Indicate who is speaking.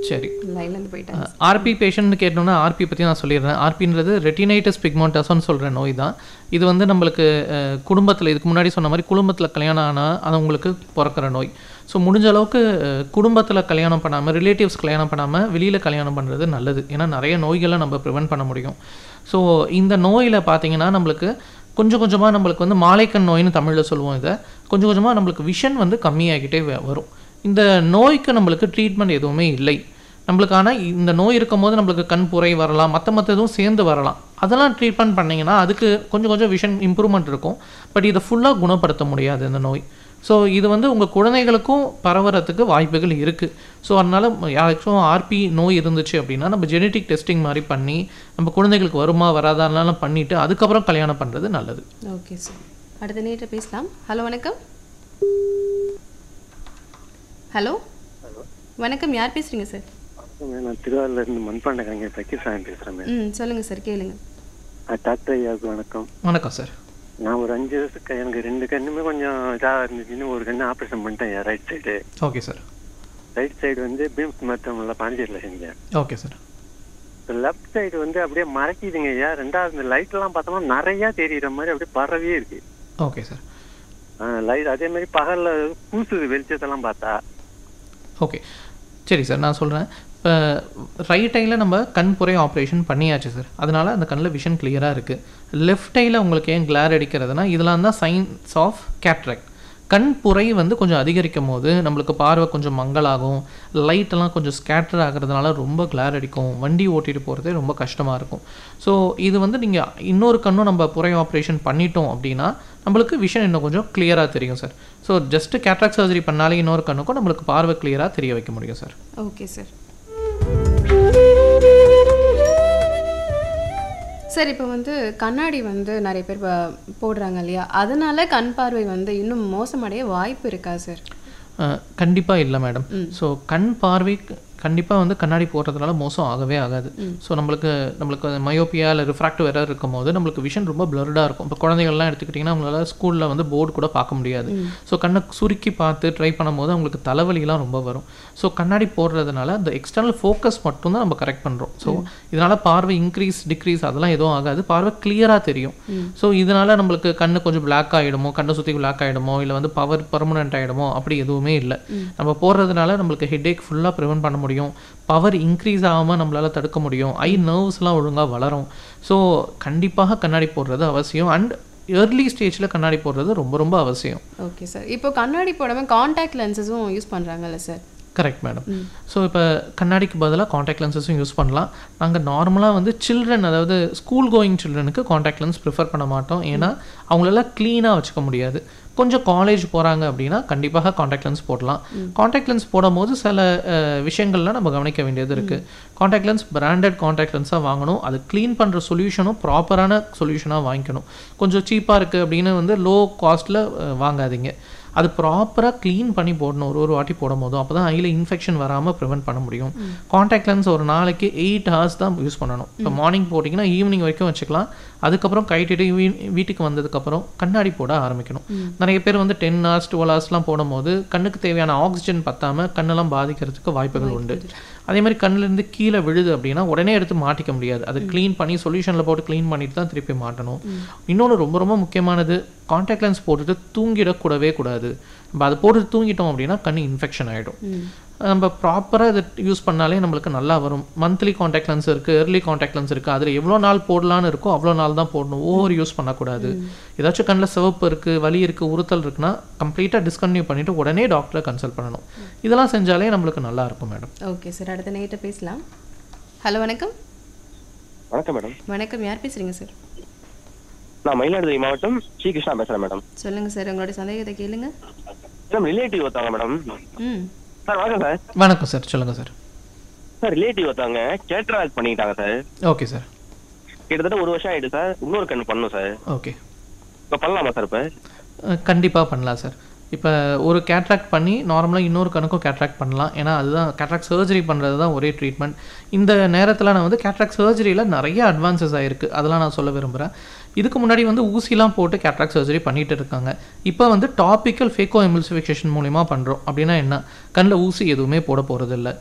Speaker 1: சரி
Speaker 2: லைன்லேருந்து போயிட்டாங்க
Speaker 1: ஆர்பி பேஷண்ட்னு கேட்டோம்னா ஆர்பி பற்றி நான் சொல்லிடுறேன் ஆர்பின்றது ரெட்டினைட்டிஸ் பிக்மெண்டஸ்னு சொல்கிற நோய் தான் இது வந்து நம்மளுக்கு குடும்பத்தில் இதுக்கு முன்னாடி சொன்ன மாதிரி குடும்பத்தில் கல்யாணம் ஆனால் அது உங்களுக்கு பிறக்கிற நோய் ஸோ முடிஞ்ச அளவுக்கு குடும்பத்தில் கல்யாணம் பண்ணாமல் ரிலேட்டிவ்ஸ் கல்யாணம் பண்ணாமல் வெளியில் கல்யாணம் பண்ணுறது நல்லது ஏன்னா நிறைய நோய்களை நம்ம ப்ரிவென்ட் பண்ண முடியும் ஸோ இந்த நோயில் பார்த்தீங்கன்னா நம்மளுக்கு கொஞ்சம் கொஞ்சமாக நம்மளுக்கு வந்து மாலைக்கண் நோயின்னு தமிழில் சொல்லுவோம் இதை கொஞ்சம் கொஞ்சமாக நம்மளுக்கு விஷன் வந்து கம்மியாகிட்டே வ- வரும் இந்த நோய்க்கு நம்மளுக்கு ட்ரீட்மெண்ட் எதுவுமே இல்லை நம்மளுக்கு ஆனால் இந்த நோய் இருக்கும்போது நம்மளுக்கு கண் புரை வரலாம் மற்ற மற்ற எதுவும் சேர்ந்து வரலாம் அதெல்லாம் ட்ரீட்மெண்ட் பண்ணிங்கன்னா அதுக்கு கொஞ்சம் கொஞ்சம் விஷன் இம்ப்ரூவ்மெண்ட் இருக்கும் பட் இதை ஃபுல்லாக குணப்படுத்த முடியாது இந்த நோய் ஸோ இது வந்து உங்கள் குழந்தைகளுக்கும் பரவறதுக்கு வாய்ப்புகள் இருக்குது ஸோ அதனால் யாருக்கும் ஆர்பி நோய் இருந்துச்சு அப்படின்னா நம்ம ஜெனட்டிக் டெஸ்டிங் மாதிரி பண்ணி நம்ம குழந்தைகளுக்கு வருமா வராதானாலும் பண்ணிவிட்டு அதுக்கப்புறம் கல்யாணம் பண்ணுறது நல்லது
Speaker 2: ஓகே சார் அடுத்த நேற்று பேசலாம் ஹலோ வணக்கம் ஹலோ வணக்கம் யார் பேசுறீங்க சார்
Speaker 3: வணக்கம் நான் திருவாரூர்ல இருந்து மண்பாண்ட கலைஞர் பக்கீர்சாமி பேசுறேன் மேம்
Speaker 2: ம் சொல்லுங்க சார் கேளுங்க
Speaker 3: ஆ, டாக்டர் ஐயாவுக்கு வணக்கம்
Speaker 1: வணக்கம் சார்
Speaker 3: நான் ஒரு அஞ்சு வருஷத்துக்கு எனக்கு ரெண்டு கண்ணுமே கொஞ்சம் இதாக இருந்துச்சுன்னு ஒரு கண்ணு ஆப்ரேஷன் பண்ணிட்டேன் right side
Speaker 1: okay sir
Speaker 3: right side வந்து பீம்ஸ் மருத்துவமனையில் பாண்டியரில் செஞ்சேன்
Speaker 1: ஓகே சார்
Speaker 3: லெஃப்ட் சைடு வந்து அப்படியே மறைக்குதுங்க ஐயா ரெண்டாவது இந்த லைட் எல்லாம் பார்த்தோம்னா நிறைய தெரியுற மாதிரி அப்படியே பரவே இருக்கு
Speaker 1: ஓகே சார்
Speaker 3: லைட் அதே மாதிரி பகல்ல பூசுது வெளிச்சத்தெல்லாம் பார்த்தா
Speaker 1: ஓகே சரி சார் நான் சொல்கிறேன் இப்போ ரைட் ஐயில் நம்ம கண் புரை ஆப்ரேஷன் பண்ணியாச்சு சார் அதனால் அந்த கண்ணில் விஷன் கிளியராக இருக்குது லெஃப்ட் ஐயில் உங்களுக்கு ஏன் கிளார் அடிக்கிறதுனா இதெல்லாம் தான் சைன்ஸ் ஆஃப் கேட்ராக்ட் கண் புரை வந்து கொஞ்சம் அதிகரிக்கும் போது நம்மளுக்கு பார்வை கொஞ்சம் மங்கலாகும் லைட்டெல்லாம் கொஞ்சம் ஸ்கேட்டர் ஆகிறதுனால ரொம்ப கிளார் அடிக்கும் வண்டி ஓட்டிட்டு போகிறதே ரொம்ப கஷ்டமாக இருக்கும் ஸோ இது வந்து நீங்கள் இன்னொரு கண்ணும் நம்ம புரை ஆப்ரேஷன் பண்ணிட்டோம் அப்படின்னா நம்மளுக்கு விஷன் இன்னும் கொஞ்சம் கிளியராக தெரியும் sir so just cataract surgery பண்ணாலே இன்னொரு கண்ணுக்கும் நம்மளுக்கு பார்வை கிளியராக தெரிய வைக்க முடியும் சார்
Speaker 2: ஓகே சார் சார் இப்போ வந்து கண்ணாடி வந்து நிறைய பேர் ப- போடுறாங்க இல்லையா அதனால கண் பார்வை வந்து இன்னும் மோசமடைய வாய்ப்பு இருக்கா சார்
Speaker 1: கண்டிப்பாக இல்லை மேடம் ஸோ கண் பார்வை கண்டிப்பாக வந்து கண்ணாடி போடுறதுனால மோசம் ஆகவே ஆகாது ஸோ நம்மளுக்கு நம்மளுக்கு மயோப்பியா இல்லை ரிஃப்ராக்டிவ் எரர் இருக்கும் போது நம்மளுக்கு விஷன் ரொம்ப பிளர்டாக இருக்கும் இப்போ குழந்தைகள்லாம் எடுத்துக்கிட்டிங்கன்னா அவங்களால ஸ்கூலில் வந்து போர்டு கூட பார்க்க முடியாது ஸோ கண்ணை சுருக்கி பார்த்து ட்ரை பண்ணும்போது அவங்களுக்கு தலைவலிலாம் ரொம்ப வரும் ஸோ கண்ணாடி போடுறதுனால அந்த எக்ஸ்டர்னல் ஃபோக்கஸ் மட்டும்தான் நம்ம கரெக்ட் பண்ணுறோம் ஸோ இதனால் பார்வை இன்க்ரீஸ் டிக்ரீஸ் அதெல்லாம் எதுவும் ஆகாது பார்வை கிளியராக தெரியும் ஸோ இதனால் நம்மளுக்கு கண்ணு கொஞ்சம் பிளாக் ஆகிடுமோ கண்ணை சுற்றி பிளாக் ஆகிடுமோ இல்லை வந்து பவர் பர்மனெண்ட் ஆகிடுமோ அப்படி எதுவுமே இல்லை நம்ம போடுறதுனால நம்மளுக்கு ஹெட்டேக் ஃபுல்லாக ப்ரிவென்ட் பண்ண முடியும் பவர் இன்க்ரீஸ் ஆகாமல் நம்மளால் தடுக்க முடியும் ஐ நர்வ்ஸ்லாம் ஒழுங்காக வளரும் ஸோ கண்டிப்பாக கண்ணாடி போடுறது அவசியம் அண்ட் ஏர்லி ஸ்டேஜில் கண்ணாடி போடுறது ரொம்ப ரொம்ப அவசியம்
Speaker 2: ஓகே சார் இப்போ கண்ணாடி போடாமல் காண்டாக்ட் லென்சஸும் யூஸ் பண்ணுறாங்கல்ல சார்
Speaker 1: கரெக்ட் மேடம் ஸோ இப்போ கண்ணாடிக்கு பதிலாக காண்டாக்ட் லென்சஸும் யூஸ் பண்ணலாம் நாங்கள் நார்மலாக வந்து சில்ட்ரன் அதாவது ஸ்கூல் கோயிங் சில்ட்ரனுக்கு காண்டாக்ட் லென்ஸ் ப்ரிஃபர் பண்ண மாட்டோம் ஏன்னா அவங்களெல்லாம் க்ளீனாக வச்சுக்க முடியாது கொஞ்சம் காலேஜ் போகிறாங்க அப்படின்னா கண்டிப்பாக காண்டாக்ட் லென்ஸ் போடலாம் காண்டாக்ட் லென்ஸ் போடும்போது சில அஹ், விஷயங்கள்லாம் நம்ம கவனிக்க வேண்டியது இருக்குது காண்டாக்ட் லென்ஸ் பிராண்டட் காண்டாக்ட் லென்ஸாக வாங்கணும் அது க்ளீன் பண்ணுற சொல்யூஷனும் ப்ராப்பரான சொல்யூஷனாக வாங்கிக்கணும் கொஞ்சம் சீப்பாக இருக்குது அப்படின்னு வந்து லோ காஸ்ட்டில் வாங்காதீங்க அது ப்ராப்பராக க்ளீன் பண்ணி போடணும் ஒரு ஒரு வாட்டி போடும் போதும் அப்போ தான் ஐயில் இன்ஃபெக்ஷன் வராமல் ப்ரிவென்ட் பண்ண முடியும் காண்டாக்ட் லென்ஸ் ஒரு நாளைக்கு எயிட் ஹவர்ஸ் தான் யூஸ் பண்ணணும் இப்போ மார்னிங் போட்டிங்கன்னா ஈவினிங் வரைக்கும் வச்சுக்கலாம் அதுக்கப்புறம் கைட்டிட்டு வீ- வீட்டுக்கு வந்ததுக்கப்புறம் கண்ணாடி போட ஆரம்பிக்கணும் நிறைய பேர் வந்து டென் ஹவர்ஸ் டுவெல் ஹவர்ஸ்லாம் போடும்போது கண்ணுக்கு தேவையான ஆக்சிஜன் பத்தாம கண்ணெல்லாம் பாதிக்கிறதுக்கு வாய்ப்புகள் உண்டு அதே மாதிரி கண்ணுலேருந்து கீழே விழுது அப்படின்னா உடனே எடுத்து மாட்டிக்க முடியாது அது க்ளீன் பண்ணி சொல்யூஷனில் போட்டு க்ளீன் பண்ணிட்டு தான் திருப்பி மாட்டணும் இன்னொன்று ரொம்ப ரொம்ப முக்கியமானது காண்டாக்ட் லென்ஸ் போட்டுட்டு தூங்கிடக்கூடவே கூடாது நம்ம அதை போட்டு தூங்கிட்டோம் அப்படின்னா கண் இன்ஃபெக்ஷன் ஆகிடும் நம்ம ப்ராப்பராக இதை யூஸ் பண்ணாலே நம்மளுக்கு நல்லா வரும் மந்த்லி காண்டாக்ட் லென்ஸ் இருக்குது early காண்டாக்ட் லென்ஸ் இருக்குது அதில் எவ்வளோ நாள் போடலான்னு இருக்கோ அவ்வளோ நாள் தான் போடணும் ஓவர் யூஸ் பண்ணக்கூடாது ஏதாச்சும் கண்ணில் சிவப்பு இருக்குது வலி இருக்குது உறுத்தல் இருக்குன்னா கம்ப்ளீட்டாக டிஸ்கன்டினியூ பண்ணிவிட்டு உடனே டாக்டரை கன்சல்ட் பண்ணணும் இதெல்லாம் செஞ்சாலே நம்மளுக்கு நல்லா இருக்கும் மேடம்
Speaker 2: ஓகே சார் அடுத்த நேற்று பேசலாம் ஹலோ வணக்கம்
Speaker 4: வணக்கம் மேடம்
Speaker 2: வணக்கம் யார் பேசுகிறீங்க சார்
Speaker 4: நான் மயிலாடுதுறை மாவட்டம் ஸ்ரீகிருஷ்ணா பேசுறேன் மேடம்
Speaker 2: சொல்லுங்கள் சார் உங்களுடைய சந்தேகத்தை கேளுங்க
Speaker 4: மேடம் ரிலேட்டிவ் ஒருத்தவங்க மேடம்
Speaker 2: ம்
Speaker 4: சார் வணக்கம் சார்
Speaker 1: வணக்கம் சார் சொல்லுங்கள் சார்
Speaker 4: சார் ரிலேட்டிவ் ஒருத்தவங்க கேட்ராக் பண்ணிக்கிட்டாங்க சார்
Speaker 1: ஓகே சார்
Speaker 4: கிட்டத்தட்ட ஒரு வருஷம் ஆயிடுது சார் இன்னொரு கண்ணு பண்ணணும் சார்
Speaker 1: ஓகே
Speaker 4: இப்போ பண்ணலாமா சார் இப்போ
Speaker 1: கண்டிப்பாக பண்ணலாம் சார் இப்போ ஒரு கேட்ராக்ட் பண்ணி நார்மலாக இன்னொரு கணக்கும் கேட்ராக்ட் பண்ணலாம் ஏன்னா அதுதான் கேட்ராக்ட் சர்ஜரி பண்ணுறது தான் ஒரே ட்ரீட்மெண்ட் இந்த நேரத்தில் நான் வந்து கேட்ராக்ட் சர்ஜரியில் நிறைய அட்வான்சஸ் ஆகிருக்கு அதெல்லாம் நான் சொல்ல விரும்புகிறேன் இதுக்கு முன்னாடி வந்து ஊசிலாம் போட்டு கேட்ராக்ட் சர்ஜரி பண்ணிட்டு இருக்காங்க இப்போ வந்து டாபிக்கல் ஃபேக்கோ எமில்சிஃபிகேஷன் மூலிமா பண்ணுறோம் அப்படின்னா என்ன கண்ணில் ஊசி எதுவுமே போட போகிறது இல்லை